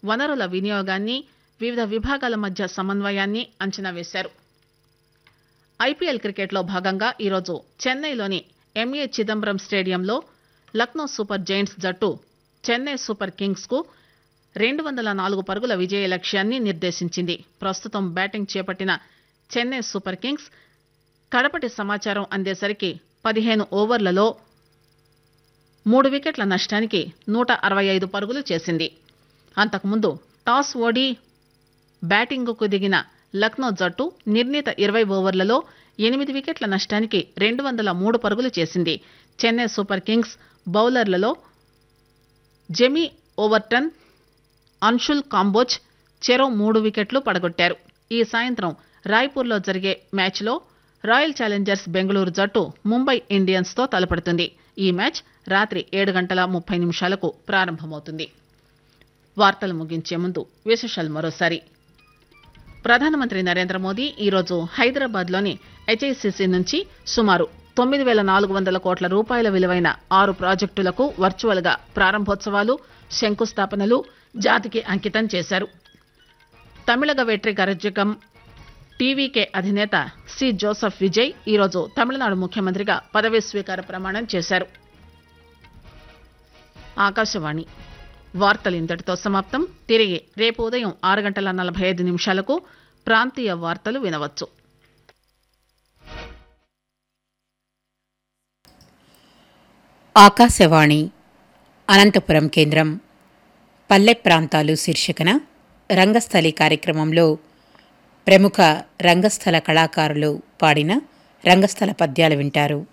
వనరుల వినియోగాన్ని వివిధ విభాగాల మధ్య సమన్వయాన్ని అంచనా వేశారు ఐపీఎల్ క్రికెట్లో భాగంగా ఈరోజు చెన్నైలోని ఎంఏ చిదంబరం స్టేడియంలో లక్నో సూపర్ జైంట్స్ జట్టు చెన్నై సూపర్ కింగ్స్ కు రెండు వందల నాలుగు పరుగుల విజయ లక్ష్యాన్ని నిర్దేశించింది ప్రస్తుతం బ్యాటింగ్ చేపట్టిన చెన్నై సూపర్ కింగ్స్ కడపటి సమాచారం అందేసరికి పదిహేను ఓవర్లలో మూడు వికెట్ల నష్టానికి నూట అరవై ఐదు పరుగులు చేసింది అంతకుముందు టాస్ ఓడి బ్యాటింగుకు దిగిన లక్నో జట్టు నిర్ణీత ఇరవై ఓవర్లలో ఎనిమిది వికెట్ల నష్టానికి రెండు వందల మూడు పరుగులు చేసింది చెన్నై సూపర్ కింగ్స్ బౌలర్లలో జెమీ ఓవర్టన్ అన్షుల్ కాంబోజ్ చెరో మూడు వికెట్లు పడగొట్టారు ఈ సాయంత్రం రాయ్పూర్లో జరిగే మ్యాచ్లో రాయల్ ఛాలెంజర్స్ బెంగళూరు జట్టు ముంబై ఇండియన్స్ తో తలపడుతుంది ఈ మ్యాచ్ రాత్రి ఏడు గంటల ముప్పై నిమిషాలకు ప్రారంభమవుతుంది వార్తలు ముగించే ముందు విశేషాలు మరోసారి ప్రధానమంత్రి నరేంద్ర మోదీ ఈరోజు హైదరాబాద్లోని హెచ్ఐసిసి నుంచి సుమారు తొమ్మిది వేల నాలుగు వందల కోట్ల రూపాయల విలువైన ఆరు ప్రాజెక్టులకు వర్చువల్ గా ప్రారంభోత్సవాలు శంకుస్థాపనలు జాతికి అంకితం చేశారు తమిళగ వెట్రి కరజకం టీవీకే అధినేత సి జోసెఫ్ విజయ్ ఈరోజు తమిళనాడు ముఖ్యమంత్రిగా పదవీ స్వీకార ప్రమాణం చేశారు ఆకాశవాణి వార్తలు ఇంతటితో సమాప్తం తిరిగి రేపు ఉదయం ఆరు గంటల నలభై ఐదు నిమిషాలకు ప్రాంతీయ వార్తలు వినవచ్చు ఆకాశవాణి అనంతపురం కేంద్రం పల్లె ప్రాంతాలు శీర్షికన రంగస్థలి కార్యక్రమంలో ప్రముఖ రంగస్థల కళాకారులు పాడిన రంగస్థల పద్యాలు వింటారు